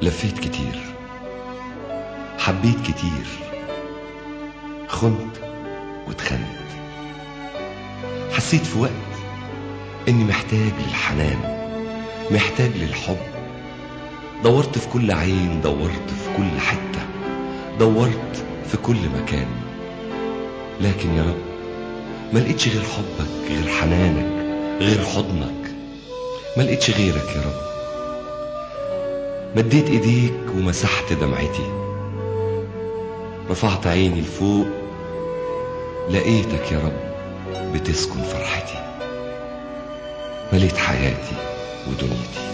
لفيت كتير حبيت كتير خنت واتخنت حسيت في وقت اني محتاج للحنان محتاج للحب دورت في كل عين دورت في كل حتة دورت في كل مكان لكن يا رب ما لقيتش غير حبك غير حنانك غير حضنك ما لقيتش غيرك يا رب مديت ايديك ومسحت دمعتي رفعت عيني لفوق لقيتك يا رب بتسكن فرحتي مليت حياتي ودنيتي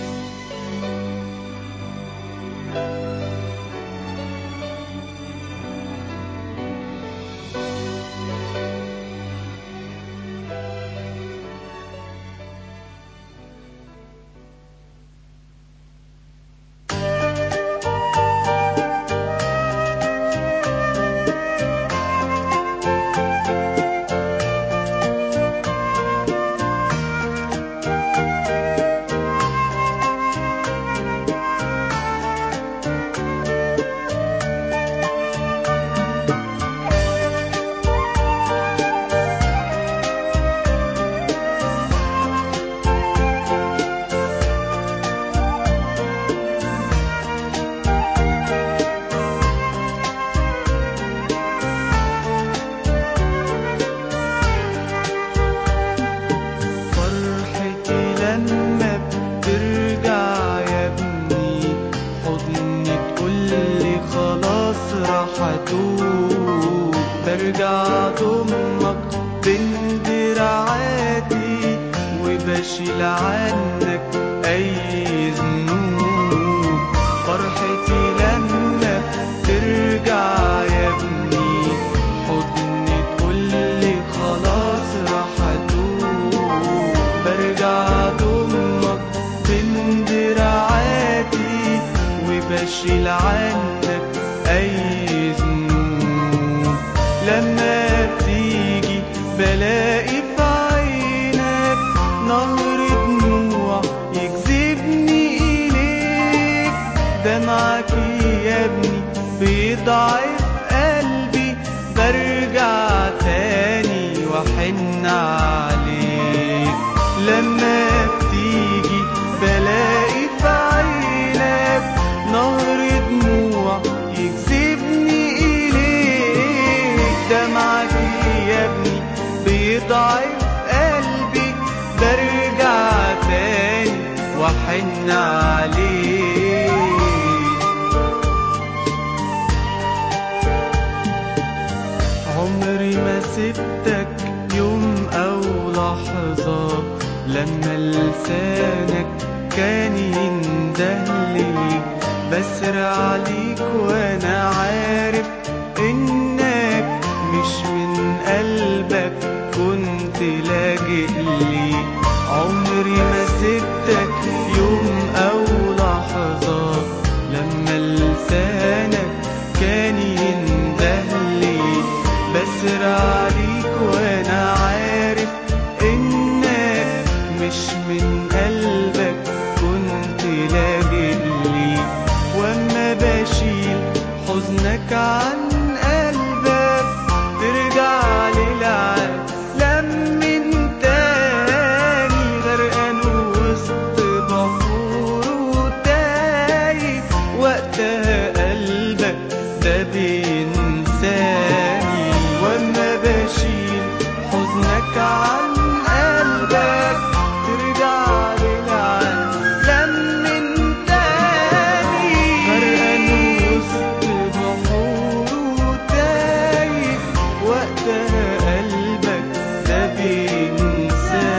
فرحتي لما بترجع يا ابني حضني تقولي خلاص راح اتوب برجع ضمك بين دراعاتي وبشيل عنك اي ذنوب فرحتي لما ترجع يا ابني حضني تقولي خلاص راح اتوب برجع ضمك بين دراعاتي وبشيل عنك اي ذنوب لما بتيجي بلاقي في عينك نهر دموع يجذبني اليك دمعك يا ابني بيضعف قلبي برجع تاني واحن عليك لما بتيجي بلاقي في عينك نهر دموع يجذبني إليك دمعك يا ابني بيضعف قلبي برجع تاني واحن عليك عمري ما سبتك يوم أو لحظة لما لسانك كان يندهلي بسرع عليك وأنا عارف إنك مش من قلبك كنت لاجئ لي عمري ما سبتك يوم أو لحظة لما لسانك كان يندهلي بسرع عليك وانا عارف انك مش من قلبك كنت لاجئ لي واما بشيل حزنك عن قلبك ترجع للعالم من تاني غرقان وسط بحور وتايه وقتها قلبك ده بينساني واما بشيل حزنك عن قلبك ترجع للعالم من تاني غرقان وسط بحور وتايه وقتها قلبك ده بينساني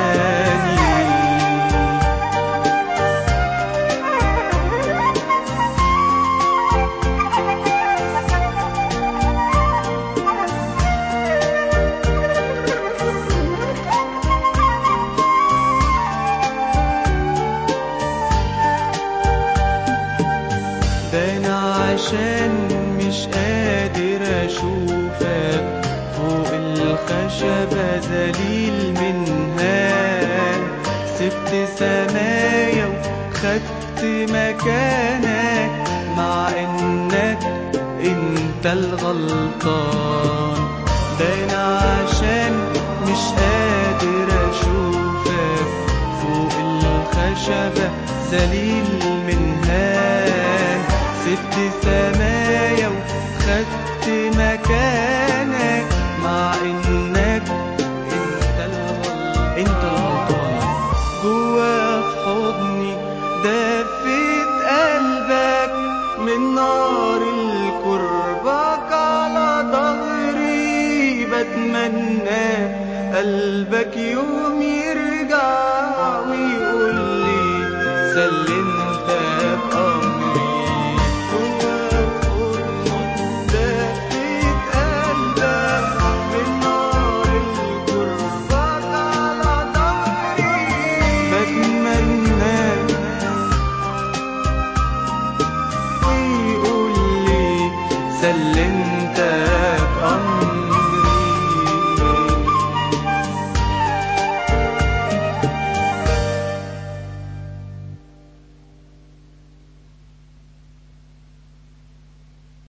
ده انا عشان مش قادر اشوفك فوق الخشبة ذليل منها سبت سمايا وخدت مكانك مع انك انت الغلطان ده انا عشان مش قادر اشوفك فوق الخشبة ذليل من هان سبت سمايا وخدت مكانك مع انك انت الغلطان انت الغلطان جوا في حضني دفيت قلبك من نار الكربك على ظهري بتمنى قلبك يوم يرجع ويقول لي سلمت بقى